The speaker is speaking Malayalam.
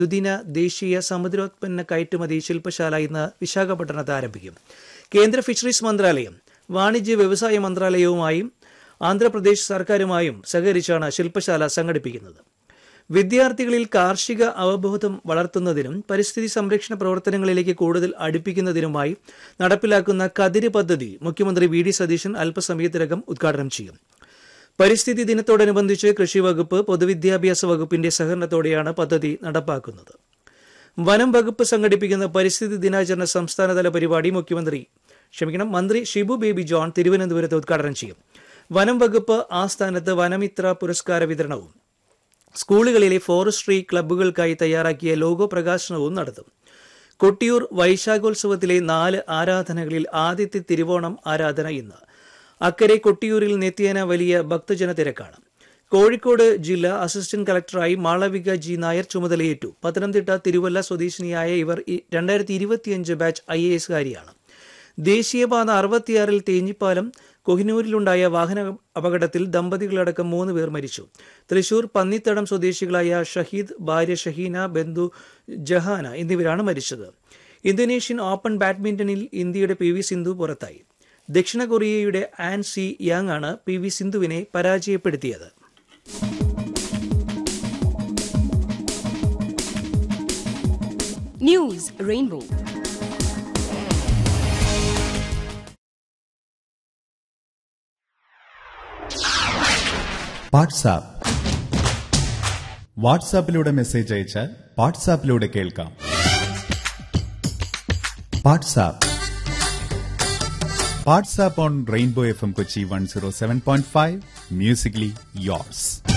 ദ്വിദിന ദേശീയ സമുദ്രോത്പന്ന കയറ്റുമതി ശില്പശാല ഇന്ന് വിശാഖപട്ടണത്ത് ആരംഭിക്കും കേന്ദ്ര ഫിഷറീസ് മന്ത്രാലയം വാണിജ്യ വ്യവസായ മന്ത്രാലയവുമായും ആന്ധ്രാപ്രദേശ് സർക്കാരുമായും സഹകരിച്ചാണ് ശില്പശാല സംഘടിപ്പിക്കുന്നത് വിദ്യാർത്ഥികളിൽ കാർഷിക അവബോധം വളർത്തുന്നതിനും പരിസ്ഥിതി സംരക്ഷണ പ്രവർത്തനങ്ങളിലേക്ക് കൂടുതൽ അടുപ്പിക്കുന്നതിനുമായി നടപ്പിലാക്കുന്ന കതിര് പദ്ധതി മുഖ്യമന്ത്രി വി ഡി സതീശൻ അല്പസമയത്തിനകം ഉദ്ഘാടനം ചെയ്യും പരിസ്ഥിതി ദിനത്തോടനുബന്ധിച്ച് കൃഷി വകുപ്പ് പൊതുവിദ്യാഭ്യാസ വകുപ്പിന്റെ സഹകരണത്തോടെയാണ് പദ്ധതി നടപ്പാക്കുന്നത് വനം വകുപ്പ് സംഘടിപ്പിക്കുന്ന പരിസ്ഥിതി ദിനാചരണ സംസ്ഥാനതല പരിപാടി മുഖ്യമന്ത്രി ക്ഷമിക്കണം മന്ത്രി ഷിബു ബേബി ജോൺ തിരുവനന്തപുരത്ത് ഉദ്ഘാടനം ചെയ്യും വനം വകുപ്പ് ആസ്ഥാനത്ത് വനമിത്ര പുരസ്കാര വിതരണവും സ്കൂളുകളിലെ ഫോറസ്ട്രി ക്ലബ്ബുകൾക്കായി തയ്യാറാക്കിയ ലോഗോ പ്രകാശനവും നടത്തും കൊട്ടിയൂർ വൈശാഖോത്സവത്തിലെ നാല് ആരാധനകളിൽ ആദ്യത്തെ തിരുവോണം ആരാധന ഇന്ന് അക്കരെ കൊട്ടിയൂരിൽ നിത്യേന വലിയ ഭക്തജന തിരക്കാണ് കോഴിക്കോട് ജില്ല അസിസ്റ്റന്റ് കളക്ടറായി മാളവിക ജി നായർ ചുമതലയേറ്റു പത്തനംതിട്ട തിരുവല്ല സ്വദേശിനിയായ ഇവർ രണ്ടായിരത്തി ഇരുപത്തിയഞ്ച് ബാച്ച് ഐ എ എസുകാരിയാണ് ദേശീയപാത അറുപത്തിയാറിൽ തേഞ്ഞിപ്പാലം കൊഹിനൂരിലുണ്ടായ വാഹന അപകടത്തിൽ ദമ്പതികളടക്കം മൂന്ന് പേർ മരിച്ചു തൃശൂർ പന്നിത്തടം സ്വദേശികളായ ഷഹീദ് ഭാര്യ ഷഹീന ബന്ധു ജഹാന എന്നിവരാണ് മരിച്ചത് ഇന്തോനേഷ്യൻ ഓപ്പൺ ബാഡ്മിന്റണിൽ ഇന്ത്യയുടെ പി വി സിന്ധു പുറത്തായി ദക്ഷിണ കൊറിയയുടെ ആൻ സി യാങ് ആണ് പി വി സിന്ധുവിനെ പരാജയപ്പെടുത്തിയത് News Rainbow. വാട്സാപ്പ് വാട്സാപ്പിലൂടെ മെസ്സേജ് അയച്ചാൽ വാട്സാപ്പിലൂടെ കേൾക്കാം WhatsApp WhatsApp on Rainbow F M Kochi one zero seven point five musically yours